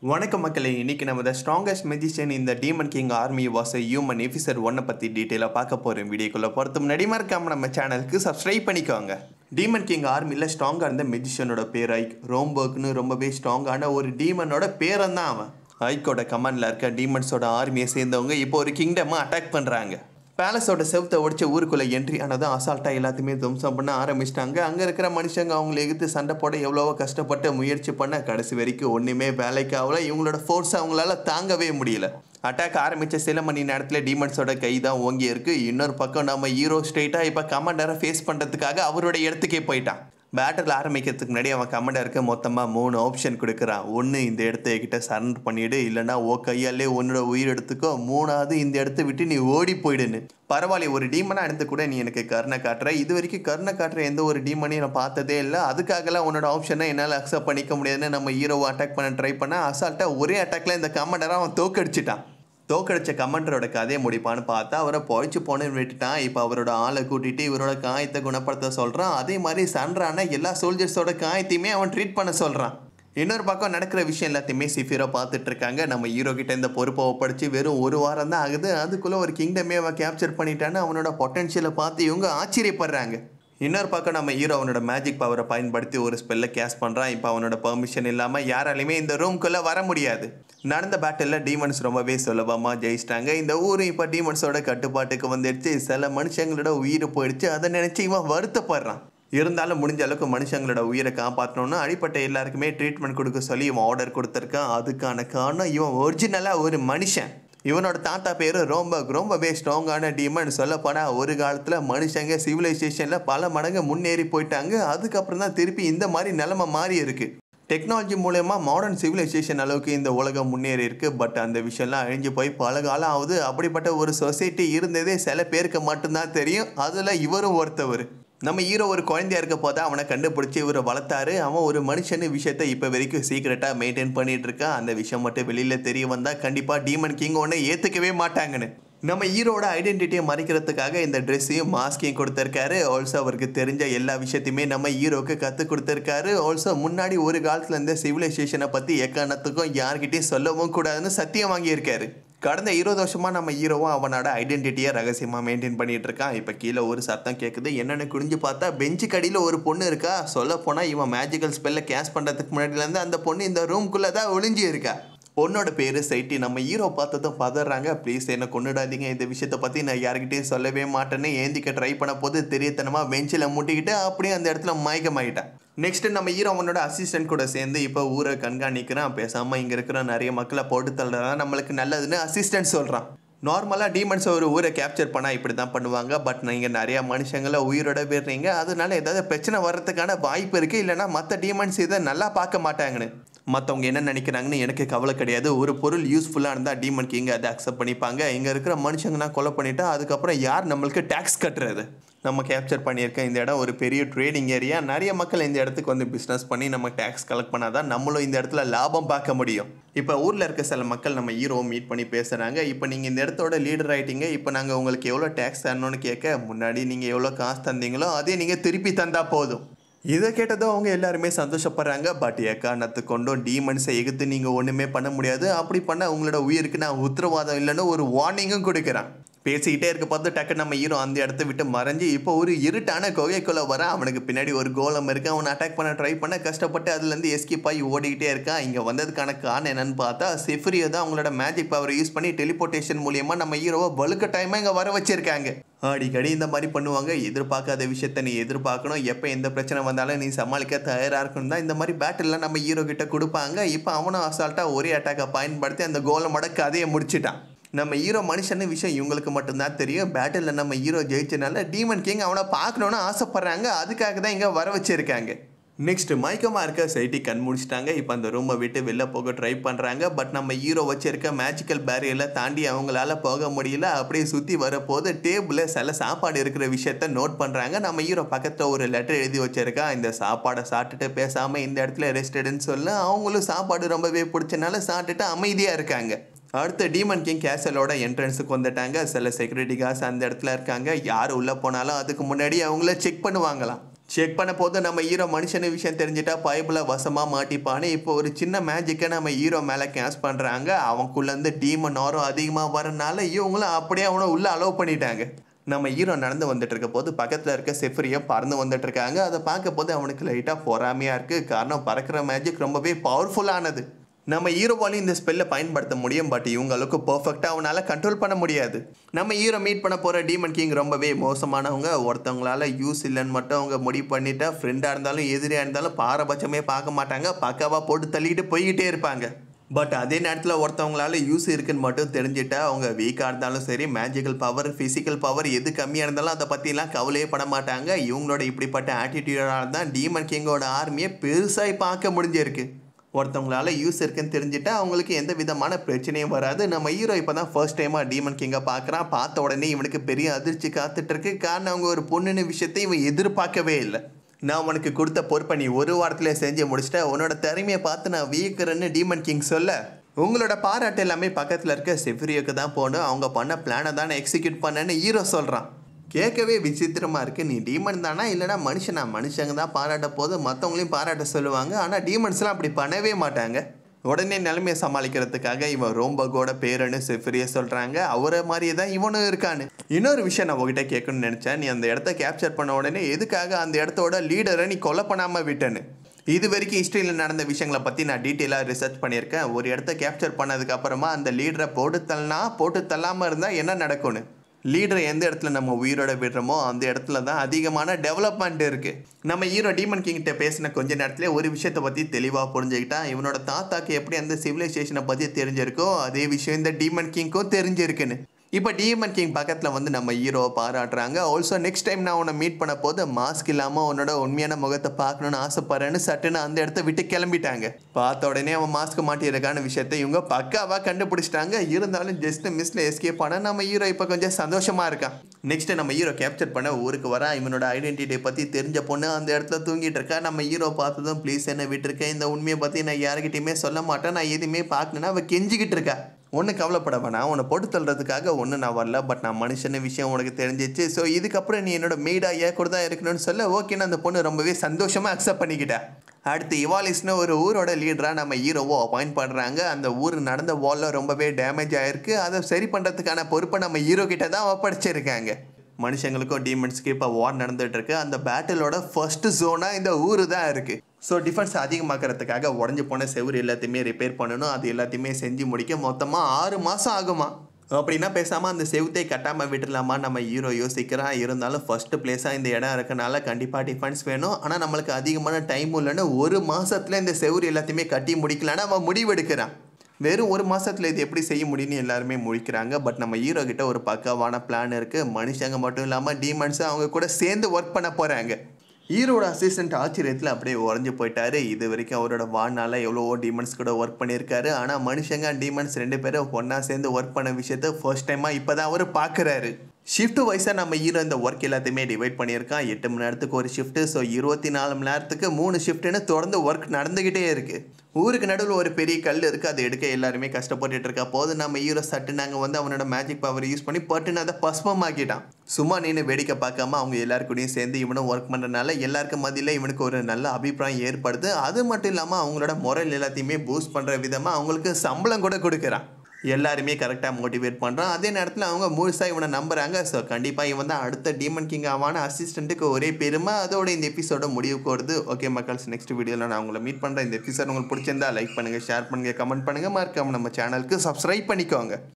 வணக்கம் மக்களே இன்னைக்கு நம்ம த ஸ்ட்ராங்கஸ்ட் மெஜிஷியன் இந்த demon king army was human officer ஒன்னை பற்றி டீட்டெயிலாக பார்க்க போகிறோம் வீடியோக்குள்ளே போகிறது முன்னாடி மறக்காம நம்ம சேனலுக்கு சப்ஸ்கிரைப் பண்ணிக்கோங்க டீமன் கிங் ஆர்மியில் ஸ்ட்ராங்காக இருந்த மெஜிஷியனோட பேர் ஐக் ரோம்பர்க்னு ரொம்பவே ஸ்ட்ராங்கான ஒரு டீமனோட பேரன் தான் அவன் ஐக்கோட கமாண்டில் இருக்க டீமன்ஸோட ஆர்மியை சேர்ந்தவங்க இப்போ ஒரு கிங்டமாக அட்டாக் பண்ணுறாங்க பேலஸோட செவத்தை உடைச்ச ஊருக்குள்ளே என்ட்ரி ஆனதும் அசால்ட்டாக எல்லாத்தையுமே துவம்சம் பண்ண ஆரம்பிச்சிட்டாங்க அங்கே இருக்கிற மனுஷங்க அவங்களை எதிர்த்து சண்டை போட எவ்வளவோ கஷ்டப்பட்டு முயற்சி பண்ண கடைசி வரைக்கும் ஒன்றுமே வேலைக்கு ஆகல இவங்களோட ஃபோர்ஸ் அவங்களால தாங்கவே முடியல அட்டாக் ஆரம்பித்த சில மணி நேரத்தில் டீமன்ஸோட கை தான் ஓங்கி இருக்கு இன்னொரு பக்கம் நம்ம ஹீரோ ஸ்ட்ரெயிட்டாக இப்போ கமாண்டரை ஃபேஸ் பண்ணுறதுக்காக அவரோட இடத்துக்கே போயிட்டான் பேட்டில் ஆரம்பிக்கிறதுக்கு முன்னாடி அவன் கமாண்டருக்கு மொத்தமாக மூணு ஆப்ஷன் கொடுக்குறான் ஒன்று இந்த இடத்த என்கிட்ட சரண்டர் பண்ணிவிடு இல்லைனா ஓ கையாலே உன்னோட உயிர் எடுத்துக்கோ மூணாவது இந்த இடத்த விட்டு நீ ஓடி போயிடுன்னு பரவாயில்ல ஒரு டீமனாக இருந்து கூட நீ எனக்கு கருணை காட்டுற இது வரைக்கும் கருணை காட்டுற எந்த ஒரு டீமனையும் நான் பார்த்ததே இல்லை அதுக்காகலாம் உன்னோட ஆப்ஷனை என்னால் அக்செப்ட் பண்ணிக்க முடியாதுன்னு நம்ம ஹீரோவை அட்டாக் பண்ண ட்ரை பண்ண அசால்ட்டாக ஒரே அட்டாக்ல இந்த கமாண்டரை அவன் தோக்கடிச்சிட்டான் தோக்கடிச்ச கமாண்டரோட கதையை முடிப்பான்னு பார்த்தா அவரை பொழைச்சு போனேன்னு விட்டுட்டான் இப்போ அவரோட ஆளை கூட்டிட்டு இவரோட காயத்தை குணப்படுத்த சொல்கிறான் அதே மாதிரி சன்றான எல்லா சோல்ஜர்ஸோட காயத்தையுமே அவன் ட்ரீட் பண்ண சொல்கிறான் இன்னொரு பக்கம் நடக்கிற விஷயம் எல்லாத்தையுமே சிஃபிரோ பார்த்துட்டு இருக்காங்க நம்ம ஹீரோ கிட்ட இந்த பொறுப்பை ஒப்படைச்சு வெறும் ஒரு வாரம் தான் ஆகுது அதுக்குள்ளே ஒரு கிங்டமே அவன் கேப்சர் பண்ணிட்டான்னு அவனோட பொட்டன்ஷியலை பார்த்து இவங்க ஆச்சரியப்படுறாங்க இன்னொரு பக்கம் நம்ம ஹீரோ அவனோட மேஜிக் பவரை பயன்படுத்தி ஒரு ஸ்பெல்லை கேஸ் பண்ணுறான் இப்போ அவனோட பெர்மிஷன் இல்லாமல் யாராலையுமே இந்த ரூம்குள்ளே வர முடியாது நடந்த பேட்டில் டீமன்ஸ் ரொம்பவே சுலபமாக ஜெயிச்சிட்டாங்க இந்த ஊர் இப்போ டீமன்ஸோட கட்டுப்பாட்டுக்கு வந்துடுச்சு சில மனுஷங்களோட உயிர் போயிடுச்சு அதை நினச்சி இவன் வருத்தப்படுறான் இருந்தாலும் முடிஞ்ச அளவுக்கு மனுஷங்களோட உயிரை காப்பாற்றணும்னு அடிப்பட்ட எல்லாருக்குமே ட்ரீட்மெண்ட் கொடுக்க சொல்லி இவன் ஆர்டர் கொடுத்துருக்கான் அதுக்கான காரணம் இவன் ஒரிஜினலாக ஒரு மனுஷன் இவனோட தாத்தா பேர் ரொம்ப ரொம்பவே ஸ்ட்ராங்கான டீமன் சொல்லப்போனால் ஒரு காலத்தில் மனுஷங்க சிவிலைசேஷனில் பல மடங்கு முன்னேறி போயிட்டாங்க அதுக்கப்புறம் தான் திருப்பி இந்த மாதிரி நிலமை மாறி இருக்கு டெக்னாலஜி மூலயமா மாடர்ன் சிவிலைசேஷன் அளவுக்கு இந்த உலகம் முன்னேறி இருக்கு பட் அந்த விஷயம்லாம் அழிஞ்சு போய் பல காலம் ஆகுது அப்படிப்பட்ட ஒரு சொசைட்டி இருந்ததே சில பேருக்கு மட்டும்தான் தெரியும் அதில் இவரும் ஒருத்தவர் நம்ம ஹீரோ ஒரு குழந்தையா இருக்க போது அவனை கண்டுபிடிச்சி இவரை வளர்த்தாரு அவன் ஒரு மனுஷனு விஷயத்த இப்போ வரைக்கும் சீக்கிரட்டாக மெயின்டைன் பண்ணிட்டு இருக்கான் அந்த விஷயம் மட்டும் வெளியில் தெரிய வந்தால் கண்டிப்பாக டீமன் கிங் ஒன்று ஏற்றுக்கவே மாட்டாங்கன்னு நம்ம ஹீரோட ஐடென்டிட்டியை மறைக்கிறதுக்காக இந்த ட்ரெஸ்ஸையும் மாஸ்கையும் கொடுத்துருக்காரு ஆல்சோ அவருக்கு தெரிஞ்ச எல்லா விஷயத்தையுமே நம்ம ஹீரோக்கு கற்றுக் கொடுத்துருக்காரு ஆல்சோ முன்னாடி ஒரு காலத்தில் இருந்த சிவிலைசேஷனை பற்றி எக்காரணத்துக்கும் யார்கிட்டையும் சொல்லவும் கூடாதுன்னு சத்தியம் வாங்கியிருக்காரு கடந்த இருபது வருஷமா நம்ம ஹீரோவும் அவனோட ஐடென்டிட்டியை ரகசியமாக மெயின்டைன் பண்ணிட்டு இருக்கான் இப்போ கீழே ஒரு சத்தம் கேட்குது என்னென்னு குடிஞ்சு பார்த்தா பெஞ்சு கடியில் ஒரு பொண்ணு இருக்கா சொல்ல போனால் இவன் மேஜிக்கல் ஸ்பெல்லை கேஷ் பண்ணுறதுக்கு முன்னாடிலேருந்து அந்த பொண்ணு இந்த ரூம்குள்ளே தான் ஒளிஞ்சு இருக்கா பொண்ணோட பேர் சைட்டி நம்ம ஹீரோ பார்த்ததும் பதறாங்க ப்ளீஸ் என்னை கொண்டுடாதீங்க இந்த விஷயத்தை பற்றி நான் யார்கிட்டயும் சொல்லவே மாட்டேன்னு ஏந்திக்க ட்ரை பண்ண போது தெரியத்தனமாக பெஞ்சில் முட்டிக்கிட்டு அப்படியே அந்த இடத்துல மயக்கமாயிட்டான் நெக்ஸ்ட் நம்ம ஹீரோ அவனோட அசிஸ்டன்ட் கூட சேர்ந்து இப்போ ஊரை கண்காணிக்கிறான் பேசாமல் இங்கே இருக்கிற நிறைய மக்களை போட்டு தள்ளுறதான் நம்மளுக்கு நல்லதுன்னு அசிஸ்டன்ட் சொல்கிறான் நார்மலாக டீமன்ஸ் ஒரு ஊரை கேப்சர் பண்ணால் இப்படி தான் பண்ணுவாங்க பட் நீங்கள் நிறையா மனுஷங்களை உயிரோட போயிடுறீங்க அதனால ஏதாவது பிரச்சனை வர்றதுக்கான வாய்ப்பு இருக்குது இல்லைனா மற்ற டீமன்ஸ் இதை நல்லா பார்க்க மாட்டாங்கன்னு மற்றவங்க என்ன நினைக்கிறாங்கன்னு எனக்கு கவலை கிடையாது ஒரு பொருள் யூஸ்ஃபுல்லாக இருந்தால் டீமன் கிங் அதை அக்செப்ட் பண்ணிப்பாங்க இங்கே இருக்கிற மனுஷங்கன்னா கொலை பண்ணிட்டா அதுக்கப்புறம் யார் நம்மளுக்கு டேக்ஸ் கட்டுறது நம்ம கேப்சர் பண்ணியிருக்க இந்த இடம் ஒரு பெரிய ட்ரேடிங் ஏரியா நிறைய மக்கள் இந்த இடத்துக்கு வந்து பிஸ்னஸ் பண்ணி நம்ம டேக்ஸ் கலெக்ட் பண்ணால் தான் நம்மளும் இந்த இடத்துல லாபம் பார்க்க முடியும் இப்போ ஊரில் இருக்க சில மக்கள் நம்ம ஹீரோ மீட் பண்ணி பேசுகிறாங்க இப்போ நீங்கள் இந்த இடத்தோட லீடர் ஆகிட்டீங்க இப்போ நாங்கள் உங்களுக்கு எவ்வளோ டேக்ஸ் தரணும்னு கேட்க முன்னாடி நீங்கள் எவ்வளோ காசு தந்தீங்களோ அதே நீங்கள் திருப்பி தந்தால் போதும் இதை கேட்டதும் அவங்க எல்லாருமே சந்தோஷப்படுறாங்க பட் எக்காரணத்து கொண்டும் டீமன்ஸை எகுத்து நீங்கள் ஒன்றுமே பண்ண முடியாது அப்படி பண்ண உங்களோட உயிருக்கு நான் உத்தரவாதம் இல்லைன்னு ஒரு வார்னிங்கும் கொடுக்குறேன் பேசிக்கிட்டே இருக்க பார்த்து டக்கு நம்ம ஹீரோ அந்த இடத்த விட்டு மறைஞ்சு இப்போ ஒரு இருட்டான குகைக்குள்ளே வர அவனுக்கு பின்னாடி ஒரு கோலம் இருக்கு அவனை அட்டாக் பண்ண ட்ரை பண்ண கஷ்டப்பட்டு அதுலேருந்து எஸ்கேப் ஆகி ஓடிக்கிட்டே இருக்கான் இங்கே வந்ததுக்கான காரணம் என்னன்னு பார்த்தா செஃப்ரியோ தான் அவங்களோட மேஜிக் பவர் யூஸ் பண்ணி டெலிபோர்டேஷன் மூலியமாக நம்ம ஹீரோவை வலுக்க டைமாக இங்கே வர வச்சிருக்காங்க அடிக்கடி இந்த மாதிரி பண்ணுவாங்க எதிர்பார்க்காத விஷயத்த நீ எதிர்பார்க்கணும் எப்போ எந்த பிரச்சனை வந்தாலும் நீ சமாளிக்க தயாராக இருக்கணும் தான் இந்த மாதிரி பேட்டில்லாம் நம்ம ஹீரோ கிட்ட கொடுப்பாங்க இப்போ அவனும் அசால்ட்டாக ஒரே அட்டாக்கை பயன்படுத்தி அந்த கோலமோட கதையை முடிச்சிட்டான் நம்ம ஹீரோ மனுஷன்னு விஷயம் இவங்களுக்கு மட்டும்தான் தெரியும் பேட்டிலில் நம்ம ஹீரோ ஜெயிச்சனால டீமன் கிங் அவனை பார்க்கணுன்னு ஆசைப்பட்றாங்க அதுக்காக தான் இங்கே வர வச்சிருக்காங்க நெக்ஸ்ட் மயக்கமாக இருக்க சைட்டி கண் முடிச்சிட்டாங்க இப்போ அந்த ரூமை விட்டு வெளில போக ட்ரை பண்ணுறாங்க பட் நம்ம ஹீரோ வச்சிருக்க மேஜிக்கல் பேரியரில் தாண்டி அவங்களால போக முடியல அப்படியே சுற்றி வரப்போது டேபிளில் சில சாப்பாடு இருக்கிற விஷயத்த நோட் பண்ணுறாங்க நம்ம ஹீரோ பக்கத்தில் ஒரு லெட்டர் எழுதி வச்சிருக்கா இந்த சாப்பாடை சாப்பிட்டுட்டு பேசாமல் இந்த இடத்துல ரெஸ்டடுன்னு சொல்ல அவங்களும் சாப்பாடு ரொம்பவே பிடிச்சனால சாப்பிட்டுட்டு அமைதியாக இருக்காங்க அடுத்து டீமன் கிங் கேசலோட என்ட்ரன்ஸுக்கு வந்துட்டாங்க சில செக்யூரிட்டி கார்ட்ஸ் அந்த இடத்துல இருக்காங்க யார் உள்ளே போனாலும் அதுக்கு முன்னாடி அவங்கள செக் பண்ணுவாங்களாம் செக் பண்ண போது நம்ம ஹீரோ மனுஷனு விஷயம் தெரிஞ்சுட்டா பைப்பில் வசமாக மாட்டிப்பான்னு இப்போ ஒரு சின்ன மேஜிக்கை நம்ம ஹீரோ மேலே கேஸ் பண்ணுறாங்க அவனுக்குள்ளேருந்து டீமன் ஆரம் அதிகமாக வரனால இவங்களும் அப்படியே அவனை உள்ளே அலோவ் பண்ணிட்டாங்க நம்ம ஹீரோ நடந்து வந்துட்டு இருக்க போது பக்கத்தில் இருக்க செஃப்ரியை பறந்து வந்துட்டு இருக்காங்க அதை பார்க்க போது அவனுக்கு லைட்டாக பொறாமையாக இருக்குது காரணம் பறக்கிற மேஜிக் ரொம்பவே பவர்ஃபுல்லானது நம்ம ஹீரோவாலையும் இந்த ஸ்பெல்லை பயன்படுத்த முடியும் பட் இவங்க அளவுக்கு பர்ஃபெக்டாக அவனால் கண்ட்ரோல் பண்ண முடியாது நம்ம ஹீரோ மீட் பண்ண போகிற டீமன் கிங் ரொம்பவே மோசமானவங்க ஒருத்தவங்களால யூஸ் இல்லைன்னு மட்டும் அவங்க முடிவு பண்ணிட்டா ஃப்ரெண்டாக இருந்தாலும் எதிரியாக இருந்தாலும் பாரபட்சமே பார்க்க மாட்டாங்க பக்காவாக போட்டு தள்ளிட்டு போய்கிட்டே இருப்பாங்க பட் அதே நேரத்தில் ஒருத்தவங்களால யூஸ் இருக்குன்னு மட்டும் தெரிஞ்சுட்டா அவங்க வீக்காக இருந்தாலும் சரி மேஜிக்கல் பவர் ஃபிசிக்கல் பவர் எது கம்மியாக இருந்தாலும் அதை பற்றிலாம் கவலையே பட மாட்டாங்க இவங்களோட இப்படிப்பட்ட ஆட்டிடியூடால தான் டீமன் கிங்கோட ஆர்மியை பெருசாக பார்க்க முடிஞ்சிருக்கு ஒருத்தவங்களால யூஸ் இருக்குன்னு தெரிஞ்சுட்டா அவங்களுக்கு எந்த விதமான பிரச்சனையும் வராது நம்ம ஹீரோ இப்போ தான் ஃபர்ஸ்ட் டைமாக டீமன் கிங்கை பார்க்குறான் பார்த்த உடனே இவனுக்கு பெரிய அதிர்ச்சி காத்துட்டு இருக்கு காரணம் அவங்க ஒரு பொண்ணுன்னு விஷயத்தை இவன் எதிர்பார்க்கவே இல்லை நான் உனக்கு கொடுத்த பொறுப்பை நீ ஒரு வாரத்தில் செஞ்சு முடிச்சிட்ட உன்னோட திறமையை பார்த்து நான் வியக்கிறேன்னு டீமன் கிங் சொல்ல உங்களோட பாராட்டு எல்லாமே பக்கத்தில் இருக்க செஃப்ரியோக்கு தான் போகணும் அவங்க பண்ண பிளானை தான் நான் எக்ஸிக்யூட் பண்ணேன்னு ஹீரோ சொல்கிறான் கேட்கவே விசித்திரமாக இருக்குது நீ டீமன் தானா இல்லைனா மனுஷனா மனுஷங்க தான் பாராட்ட போது மற்றவங்களையும் பாராட்ட சொல்லுவாங்க ஆனால் டீமன்ஸ்லாம் அப்படி பண்ணவே மாட்டாங்க உடனே நிலைமையை சமாளிக்கிறதுக்காக இவன் ரோம்பகோட பேருன்னு செஃப்ரியை சொல்கிறாங்க அவரை மாதிரியே தான் இவனும் இருக்கான்னு இன்னொரு விஷயம் நான் உங்ககிட்ட கேட்கணும்னு நினச்சேன் நீ அந்த இடத்த கேப்சர் பண்ண உடனே எதுக்காக அந்த இடத்தோட லீடரை நீ கொலை பண்ணாமல் விட்டேன்னு இது வரைக்கும் ஹிஸ்ட்ரியில் நடந்த விஷயங்களை பற்றி நான் டீட்டெயிலாக ரிசர்ச் பண்ணியிருக்கேன் ஒரு இடத்த கேப்சர் பண்ணதுக்கு அப்புறமா அந்த லீடரை போட்டு தள்ளனா போட்டு தள்ளாமல் இருந்தால் என்ன நடக்கும்னு லீடரை எந்த இடத்துல நம்ம உயிரோட விடுறோமோ அந்த இடத்துல தான் அதிகமான டெவலப்மெண்ட் இருக்குது நம்ம ஹீரோ டீமன் கிங்கிட்ட பேசின கொஞ்ச நேரத்துல ஒரு விஷயத்தை பற்றி தெளிவாக புரிஞ்சுக்கிட்டான் இவனோட தாத்தாக்கு எப்படி அந்த சிவிலைசேஷனை பற்றி தெரிஞ்சிருக்கோ அதே விஷயம் இந்த டீமன் கிங்க்கும் தெரிஞ்சிருக்குன்னு இப்போ டீமன் கிங் பக்கத்தில் வந்து நம்ம ஹீரோவை பாராட்டுறாங்க ஆல்சோ நெக்ஸ்ட் டைம் நான் உன்னை மீட் பண்ண போது மாஸ்க் இல்லாமல் உன்னோட உண்மையான முகத்தை பார்க்கணுன்னு ஆசைப்படுறேன்னு சட்டுன்னு அந்த இடத்த விட்டு கிளம்பிட்டாங்க பார்த்த உடனே அவன் மாஸ்க் மாட்டியிருக்கான விஷயத்தை இவங்க பக்காவாக கண்டுபிடிச்சிட்டாங்க இருந்தாலும் ஜஸ்ட் மிஸ்ல எஸ்கேப் பண்ண நம்ம ஹீரோ இப்போ கொஞ்சம் சந்தோஷமாக இருக்கான் நெக்ஸ்ட் நம்ம ஹீரோ கேப்சர் பண்ண ஊருக்கு வர இவனோட ஐடென்டிட்டியை பற்றி தெரிஞ்ச பொண்ணு அந்த இடத்துல தூங்கிட்டு இருக்கா நம்ம ஹீரோ பார்த்ததும் ப்ளீஸ் என்ன விட்டுருக்கேன் இந்த உண்மையை பற்றி நான் யாருக்கிட்டையுமே சொல்ல மாட்டேன் நான் எதுவுமே பார்க்கணுன்னா அவள் கெஞ்சிக்கிட்டு இருக்கா ஒன்றும் கவலைப்பட வேணாம் உன்னை போட்டு தள்ளுறதுக்காக ஒன்றும் நான் வரல பட் நான் மனுஷன விஷயம் உனக்கு தெரிஞ்சிச்சு ஸோ இதுக்கப்புறம் நீ என்னோட மெய்டாக ஏன் கூட தான் இருக்கணும்னு சொல்ல ஓகேன்னு அந்த பொண்ணு ரொம்பவே சந்தோஷமாக அக்செப்ட் பண்ணிக்கிட்டா அடுத்து இவாலிஸ்னு ஒரு ஊரோட லீடராக நம்ம ஹீரோவோ அப்பாயிண்ட் பண்ணுறாங்க அந்த ஊர் நடந்த வாலில் ரொம்பவே டேமேஜ் ஆயிருக்கு அதை சரி பண்ணுறதுக்கான பொறுப்பை நம்ம ஹீரோ கிட்ட தான் ஒப்படைச்சிருக்காங்க மனுஷங்களுக்கும் டீமன்ஸ்க்கு இப்போ வார் நடந்துட்டு இருக்கு அந்த பேட்டிலோட ஃபர்ஸ்ட் ஜோனாக இந்த ஊர் தான் இருக்குது ஸோ டிஃபென்ஸ் அதிகமாக்கிறதுக்காக உடஞ்சி போன செவுரு எல்லாத்தையுமே ரிப்பேர் பண்ணணும் அது எல்லாத்தையுமே செஞ்சு முடிக்க மொத்தமாக ஆறு மாதம் ஆகுமா அப்படின்னா பேசாமல் அந்த செவுத்தை கட்டாமல் விட்டுடலாமா நம்ம ஹீரோ யோசிக்கிறான் இருந்தாலும் ஃபர்ஸ்ட் பிளேஸாக இந்த இடம் இருக்கனால கண்டிப்பாக டிஃபென்ஸ் வேணும் ஆனால் நம்மளுக்கு அதிகமான டைம் இல்லைன்னு ஒரு மாதத்தில் இந்த செவுரு எல்லாத்தையுமே கட்டி முடிக்கலான்னு அவன் முடிவெடுக்கிறான் வெறும் ஒரு மாதத்தில் இது எப்படி செய்ய முடியும்னு எல்லாருமே முடிக்கிறாங்க பட் நம்ம ஹீரோ கிட்ட ஒரு பக்காவான பிளான் இருக்குது மனுஷங்க மட்டும் இல்லாமல் டீமன்ஸ் அவங்க கூட சேர்ந்து ஒர்க் பண்ண போகிறாங்க ஹீரோட அசிஸ்டன்ட் ஆச்சரியத்தில் அப்படியே உறைஞ்சு போயிட்டாரு இது வரைக்கும் அவரோட வாழ்நாளில் எவ்வளவோ டீமன்ஸ் கூட ஒர்க் பண்ணியிருக்காரு ஆனால் மனுஷங்க டீமன்ஸ் ரெண்டு பேரும் ஒன்றா சேர்ந்து ஒர்க் பண்ண விஷயத்த ஃபர்ஸ்ட் டைமாக இப்போ தான் அவர் பார்க்குறாரு ஷிஃப்ட் வைஸாக நம்ம ஹீரோ இந்த ஒர்க் எல்லாத்தையுமே டிவைட் பண்ணியிருக்கான் எட்டு மணி நேரத்துக்கு ஒரு ஷிஃப்ட்டு ஸோ இருபத்தி நாலு மணி நேரத்துக்கு மூணு ஷிஃப்ட்டுன்னு தொடர்ந்து ஒர்க் நடந்துக்கிட்டே இருக்குது ஊருக்கு நடுவில் ஒரு பெரிய கல் இருக்குது அதை எடுக்க எல்லாருமே கஷ்டப்பட்டுட்டு இருக்கா போது நம்ம ஹீரோ சட்டு நாங்கள் வந்து அவனோட மேஜிக் பவர் யூஸ் பண்ணி பட்டுன்னு அதை பஸ்மமாக்கிட்டான் சும்மா நின்று வேடிக்கை பார்க்காம அவங்க எல்லாருக்கூடயும் சேர்ந்து இவனும் ஒர்க் பண்ணுறதுனால எல்லாருக்கும் மத்தியில் இவனுக்கு ஒரு நல்ல அபிப்பிராயம் ஏற்படுது அது மட்டும் இல்லாமல் அவங்களோட முறையில் எல்லாத்தையுமே பூஸ்ட் பண்ணுற விதமாக அவங்களுக்கு சம்பளம் கூட கொடுக்குறான் எல்லாருமே கரெக்டாக மோட்டிவேட் பண்ணுறான் அதே நேரத்தில் அவங்க முழுசாக இவனை நம்புறாங்க ஸோ கண்டிப்பாக இவன் தான் அடுத்த டீமன் கிங் ஆவான அசிஸ்டண்ட்டுக்கு ஒரே பெருமை அதோட இந்த எபிசோட முடிவுக்கு வருது ஓகே மக்கள்ஸ் நெக்ஸ்ட் வீடியோவில் நான் உங்களை மீட் பண்ணுறேன் இந்த எபிசோட் உங்களுக்கு பிடிச்சிருந்தா லைக் பண்ணுங்கள் ஷேர் பண்ணுங்கள் கமெண்ட் பண்ணுங்கள் மறக்காம நம்ம சேனலுக்கு சப்ஸ்கிரைப் பண்ணிக்கோங்க